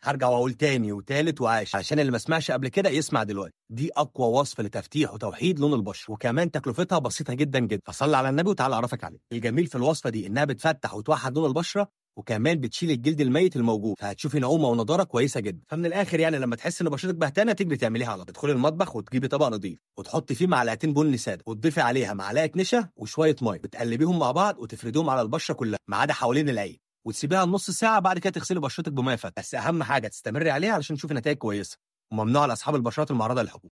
هرجع واقول تاني وتالت وعاشر عشان اللي ما سمعش قبل كده يسمع دلوقتي دي اقوى وصفه لتفتيح وتوحيد لون البشره وكمان تكلفتها بسيطه جدا جدا فصلي على النبي وتعالى اعرفك عليه الجميل في الوصفه دي انها بتفتح وتوحد لون البشره وكمان بتشيل الجلد الميت الموجود فهتشوفي نعومه ونضاره كويسه جدا فمن الاخر يعني لما تحس ان بشرتك بهتانه تجري تعمليها على طول تدخلي المطبخ وتجيبي طبق نظيف وتحطي فيه معلقتين بن ساده وتضيفي عليها معلقه نشا وشويه ميه بتقلبيهم مع بعض وتفرديهم على البشره كلها ما عدا حوالين العين وتسيبيها نص ساعه بعد كده تغسلي بشرتك بميه فاتره بس اهم حاجه تستمري عليها علشان تشوفي نتائج كويسه وممنوع لاصحاب البشرات المعرضه للحبوب